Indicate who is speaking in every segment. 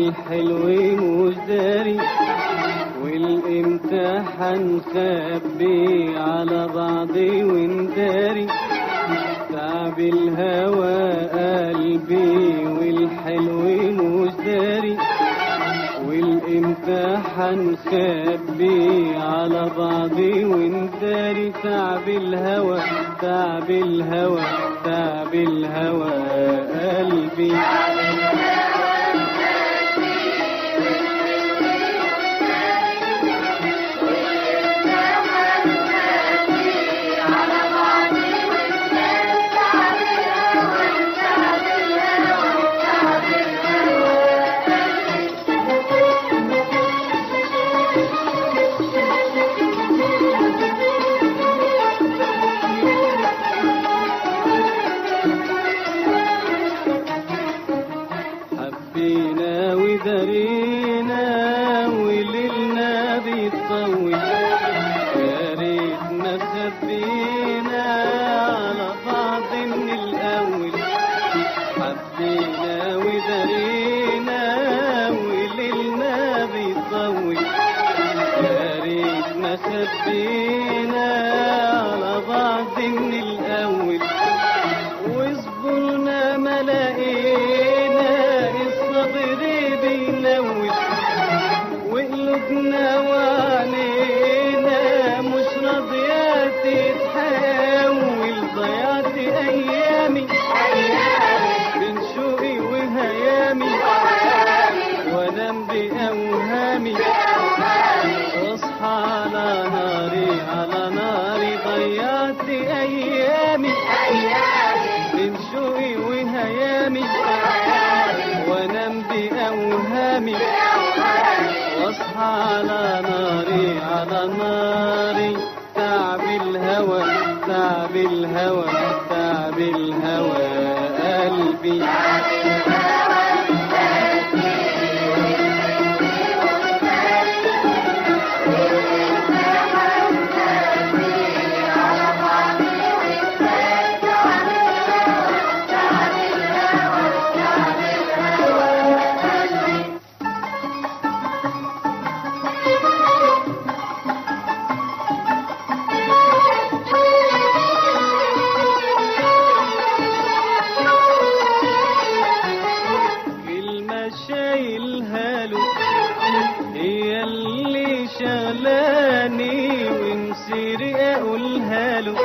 Speaker 1: والحلو مش داري والامتحان خبي على بعضي ونداري تعب الهوى قلبي والحلو مش داري والامتحان خبي على بعضي ونداري تعب الهوى تعب الهوى تعب الهوى قلبي حبينا ودارينا وليلنا بيطول يا ريت ما خبينا على بعض من الاول حبينا ودارينا وليلنا بيطول يا ريت ما خبينا على بعض من الاول وصبرنا ما لقينا الصبر بينول وقلوبنا وعلينا مش راضية تتحول ضيعت أيامي بين شوقي وهيامي وانام بأوهامي واصحى على ناري على ناري ضيعت أيامي من شوقي وهيامي وانام بأوهامي واصحى على ناري على ناري تعب الهوى تعب الهوى تعب الهوى قلبي كلمة شايلها له هي اللي شغلاني ومسيري اقولها له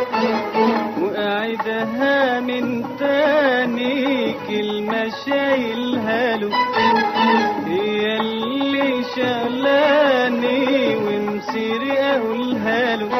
Speaker 1: واعدها من تاني كلمة شايلها له هي اللي شغلاني ومسيري اقولها له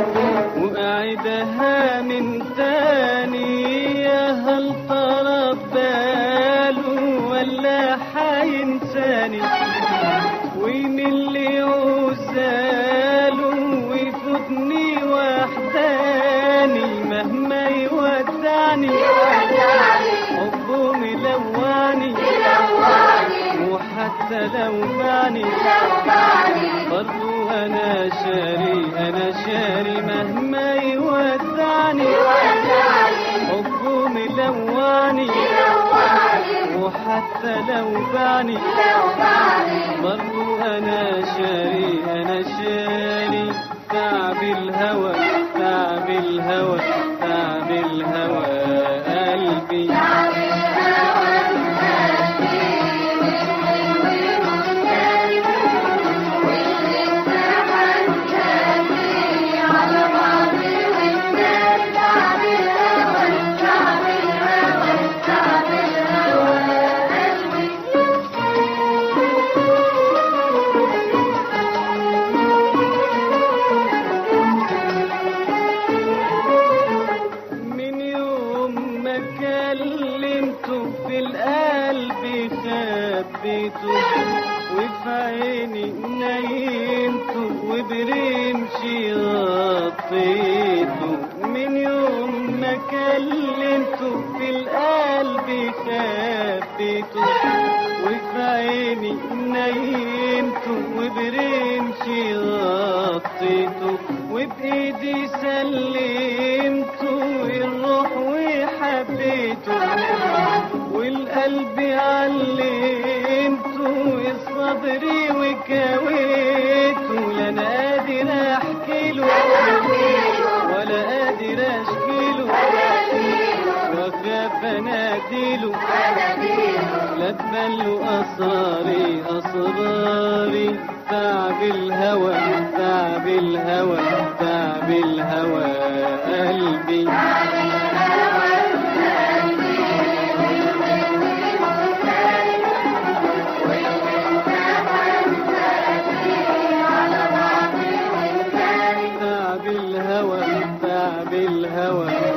Speaker 1: واعدها من تاني يا هل طرب باله ولا حينساني ومن اللي عزاله ويفوتني وحداني مهما يودعني حبه ملواني وحتى لو بعني برضو انا شاري انا شاري مهما يودعني حبه ملواني وحتى لو بعني برضو انا شاري انا شاري تعب الهوى تعب الهوى تعب الهوى قلبي من يوم ما كلمته في القلب خبيته وفي عيني نيمته وبرمشي غطيته من يوم ما كلمته في القلب خبيته وفي عيني نيمته وبرمشي غطيته وبإيدي سلمته الروح وحبيته والقلب علمته حكاويته لا انا قادر احكي له ولا قادر اشكي له واخاف اناديله لا تبان له اسراري اسراري تعب الهوى تعب الهوى تعب الهوى قلبي تعب الهوى تعب الهوى